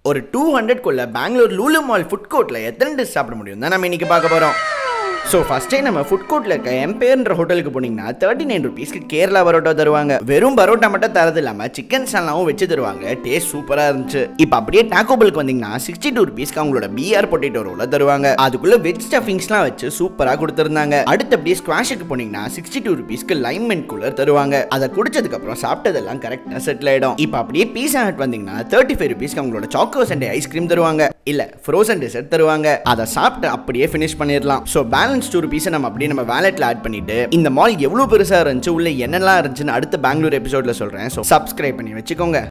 ஒரு டூ ஹண்ட்ரட்குள்ள Bangalore Lulu mall food கோர்ட்டில் எத்தனை டிஷ் சாப்பிட முடியும் தான் நம்ம இன்னைக்கு பார்க்க போகிறோம் ஸோ ஃபஸ்ட்டே நம்ம ஃபுட் கோர்ட்டில் இருக்க எம்பேர்ன்ற ஹோட்டலுக்கு போனீங்கன்னா தேர்ட்டி நைன் ருபீஸ்க்கு கேரளா பரோட்டா தருவாங்க வெறும் பரோட்டா மட்டும் தரது இல்லாமல் சிக்கன் சாலாவும் வச்சு தருவாங்க டேஸ்ட் சூப்பராக இருந்துச்சு இப்போ அப்படியே டாக்கோபலுக்கு வந்தீங்கன்னா சிக்ஸ்டி டூ ருபீஸ்க்கு அவங்களோட பிஆர் பொட்டேட்டோ ரோல தருவாங்க அதுக்குள்ள வெஜ் ஸ்டஃபிங்ஸ்லாம் வச்சு சூப்பராக கொடுத்துருந்தாங்க அடுத்து அப்படியே ஸ்குவாஷுக்கு போனீங்கன்னா சிக்ஸ்டி டூ ருபீஸ்க்கு லைன்மெண்ட் கூலர் தருவாங்க அதை குடிச்சதுக்கு அப்புறம் சாப்பிட்டதெல்லாம் கரெக்டாக செட்டில் ஆயிடும் இப்போ அப்படியே பீஸா ஹட் வந்தீங்கன்னா தேர்ட்டி ஃபைவ் ருபீஸ்க்கு அவங்களோட சாக்கோ சண்டே ஐஸ்கிரீம் தருவாங்க இல்ல ஃப்ரோசன் டெசர்ட் தருவாங்க அதை சாப்பிட்டு அப்படியே ஃபினிஷ் பண்ணிடலாம் ஸோ பேலன்ஸ் டூ ருபீஸை நம்ம அப்படியே நம்ம வேலெட்ல ஆட் பண்ணிட்டு இந்த மால் எவ்வளவு பெருசா இருந்துச்சு உள்ள என்னெல்லாம் இருந்துச்சுன்னு அடுத்த பெங்களூர் எபிசோட்ல சொல்றேன் ஸோ சப்ஸ்கிரைப் பண்ணி வச்சுக்கோங்க